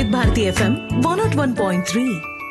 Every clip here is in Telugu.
Vividh Bharati FM one nought one point three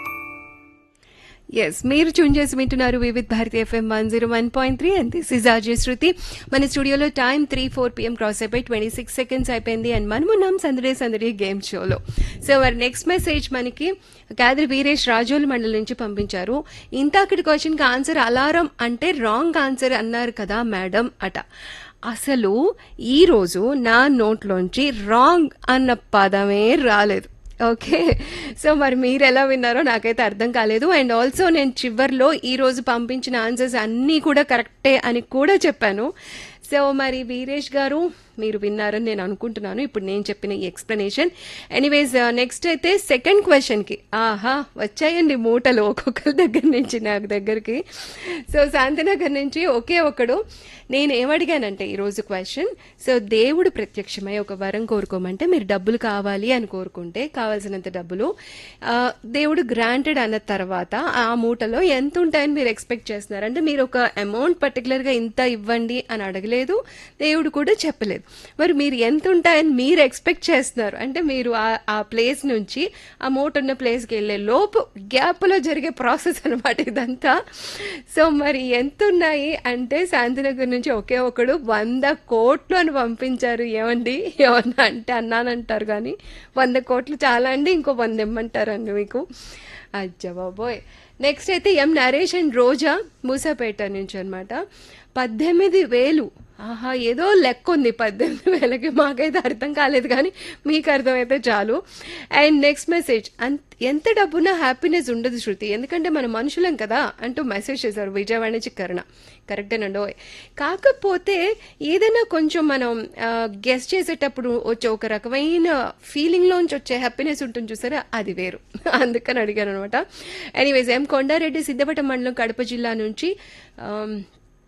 yes మీరు చూన్ చేసి వింటున్నారు Vividh Bharati FM one zero one point three and this is RJ Shruti మన స్టూడియోలో time three four PM cross అయిపోయి ట్వంటీ సిక్స్ సెకండ్స్ అయిపోయింది అండ్ మనం ఉన్నాం సందడే సందడి గేమ్ షోలో సో మరి నెక్స్ట్ మెసేజ్ మనకి కాదరి వీరేష్ రాజోల్ మండలి నుంచి పంపించారు ఇంతకటి క్వశ్చన్కి ఆన్సర్ అలారం అంటే రాంగ్ ఆన్సర్ అన్నారు కదా మేడం అట అసలు ఈ రోజు నా నోట్లోంచి రాంగ్ అన్న పదమే రాలేదు ఓకే సో మరి మీరు ఎలా విన్నారో నాకైతే అర్థం కాలేదు అండ్ ఆల్సో నేను చివర్లో ఈ రోజు పంపించిన ఆన్సర్స్ అన్నీ కూడా కరెక్టే అని కూడా చెప్పాను సో మరి వీరేష్ గారు మీరు విన్నారని నేను అనుకుంటున్నాను ఇప్పుడు నేను చెప్పిన ఈ ఎక్స్ప్లెనేషన్ ఎనీవేస్ నెక్స్ట్ అయితే సెకండ్ క్వశ్చన్కి ఆహా వచ్చాయండి మూటలు ఒక్కొక్కరి దగ్గర నుంచి నాకు దగ్గరికి సో శాంతినగర్ నుంచి ఒకే ఒకడు నేను ఏమడిగానంటే ఈరోజు క్వశ్చన్ సో దేవుడు ప్రత్యక్షమై ఒక వరం కోరుకోమంటే మీరు డబ్బులు కావాలి అని కోరుకుంటే కావాల్సినంత డబ్బులు ఆ, దేవుడు గ్రాంటెడ్ అన్న తర్వాత ఆ మూటలో ఎంత ఉంటాయని మీరు ఎక్స్పెక్ట్ చేస్తున్నారు అంటే మీరు ఒక అమౌంట్ పర్టికులర్గా ఇంత ఇవ్వండి అని అడగలేదు దేవుడు కూడా చెప్పలేదు మరి మీరు ఎంత ఉంటాయని మీరు ఎక్స్పెక్ట్ చేస్తున్నారు అంటే మీరు ఆ- ఆ ప్లేస్ నుంచి ఆ మూట ఉన్న ప్లేస్కి వెళ్ళే లోపు గ్యాప్లో జరిగే ప్రాసెస్ అనమాట ఇదంతా సో మరి ఎంత ఉన్నాయి అంటే శాంతినగర్ నుంచి ఒకే ఒకడు వంద కోట్లు అని పంపించారు ఏమండి ఏమన్నా అంటే అన్నానంటారు కానీ వంద కోట్లు చాలా అండి ఇంకో వంద ఇమ్మంటారండి మీకు అజ్జ బాబోయ్ నెక్స్ట్ అయితే ఎం నరేష్ అండ్ రోజా మూసాపేట నుంచి అనమాట పద్దెనిమిది వేలు ఆహా ఏదో లెక్క ఉంది పద్దెనిమిది వేలకి మాకైతే అర్థం కాలేదు కానీ మీకు అర్థమైతే చాలు అండ్ నెక్స్ట్ మెసేజ్ ఎంత డబ్బున్నా హ్యాపీనెస్ ఉండదు శృతి ఎందుకంటే మన మనుషులం కదా అంటూ మెసేజ్ చేశారు విజయవాడ నుంచి కరుణ కరెక్టేనండి ఓయ్ కాకపోతే ఏదైనా కొంచెం మనం గెస్ట్ చేసేటప్పుడు వచ్చే ఒక రకమైన ఫీలింగ్లోంచి వచ్చే హ్యాపీనెస్ ఉంటుంది చూసారా అది వేరు అందుకని అడిగాను అనమాట ఎనీవేస్ ఎం కొండారెడ్డి సిద్ధపట్ట మండలం కడప జిల్లా నుంచి ఆమ్,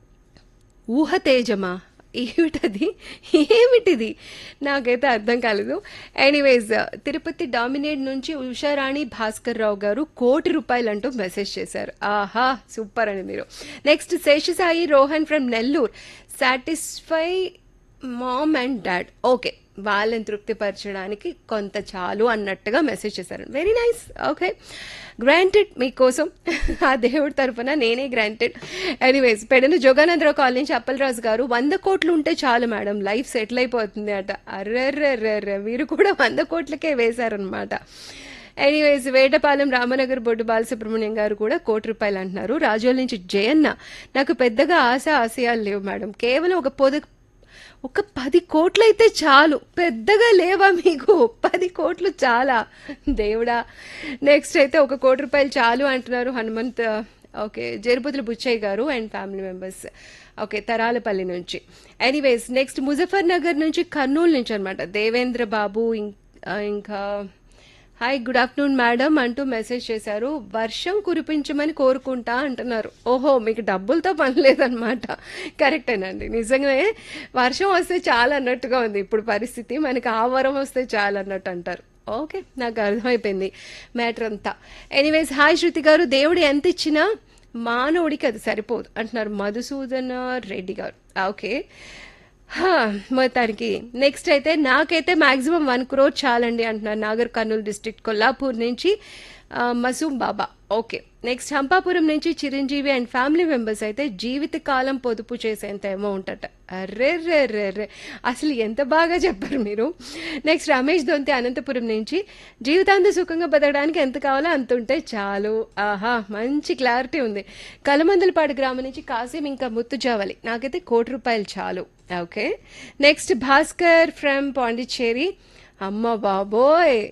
ఊహ తేజమా ఏమిటది ఏమిటిది నాకైతే అర్థం కాలేదు ఎనీవేస్ తిరుపతి డామినేట్ నుంచి ఉషారాణి భాస్కర్ రావు గారు కోటి రూపాయలు అంటూ మెసేజ్ చేశారు ఆహా సూపర్ అండి మీరు next Seshasai Rohan from Nellore satisfy mom and dad okay వాళ్ళని తృప్తిపరచడానికి కొంత చాలు అన్నట్టుగా మెసేజ్ చేశారు వెరీ నైస్ ఓకే గ్రాంటెడ్ మీకోసం ఆ దేవుడి తరఫున నేనే granted anyways Pedana Joganandarao colony నుంచి అప్పలరాజు గారు వంద కోట్లు ఉంటే చాలు మేడం లైఫ్ సెటిల్ అయిపోతుంది అట అర్రర్రర్రర్ర మీరు కూడా వంద కోట్లకే వేశారనమాట ఎనీవేస్ వేటపాలెం రామనగర్ బొడ్డు బాలసుబ్రహ్మణ్యం గారు కూడా కోటి రూపాయలు అంటున్నారు రాజోల నుంచి జయన్న నాకు పెద్దగా ఆశ ఆశయాలు లేవు మేడం కేవలం ఒక పొద ఒక పది కోట్లు అయితే చాలు పెద్దగా లేవా మీకు పది కోట్లు చాలా దేవుడా నెక్స్ట్ అయితే ఒక కోటి రూపాయలు చాలు అంటున్నారు Hanumanth okay Jarupatula Buchaiah garu and family members okay Taralapalli నుంచి ఎనీవేస్ నెక్స్ట్ ముజఫర్ నగర్ నుంచి కర్నూలు నుంచి అనమాట దేవేంద్ర బాబు ఇం- ఆ, ఇంకా హాయ్ గుడ్ ఆఫ్టర్నూన్ మేడం అంటూ మెసేజ్ చేశారు వర్షం కురిపించమని కోరుకుంటా అంటున్నారు ఓహో మీకు డబ్బులతో పని లేదనమాట కరెక్టేనండి నిజంగానే వర్షం వస్తే చాలా అన్నట్టుగా ఉంది ఇప్పుడు పరిస్థితి మనకి ఆ వరం వస్తే చాలా అన్నట్టు అంటారు ఓకే నాకు అర్థమైపోయింది మ్యాటర్ అంతా ఎనీవేస్ హాయ్ శృతి గారు దేవుడు ఎంత ఇచ్చినా మానవుడికి అది సరిపోదు అంటున్నారు మధుసూదన రెడ్డి గారు ఓకే హా, మొత్తానికి నెక్స్ట్ అయితే నాకైతే మాక్సిమం వన్ క్రోర్ చాలండి అంటున్నారు నాగర్ కర్నూలు డిస్ట్రిక్ట్ కొల్లాపూర్ నుంచి ఆ, మసూమ్ బాబా ఓకే నెక్స్ట్ హంపాపురం నుంచి చిరంజీవి అండ్ ఫ్యామిలీ మెంబర్స్ అయితే జీవితకాలం పొదుపు చేసేంత అమౌంట్ అట అర్రే రే రే రే అసలు ఎంత బాగా చెప్పారు మీరు నెక్స్ట్ రమేష్ దొంతి అనంతపురం నుంచి జీవితాంత సుఖంగా బతకడానికి ఎంత కావాలో అంత ఉంటే చాలు ఆహా మంచి క్లారిటీ ఉంది కలమందలపాడు గ్రామం నుంచి కాసిం ఇంకా ముత్తుజావలి నాకైతే కోటి రూపాయలు చాలు okay next Bhaskar from Pondicherry అమ్మ బాబోయ్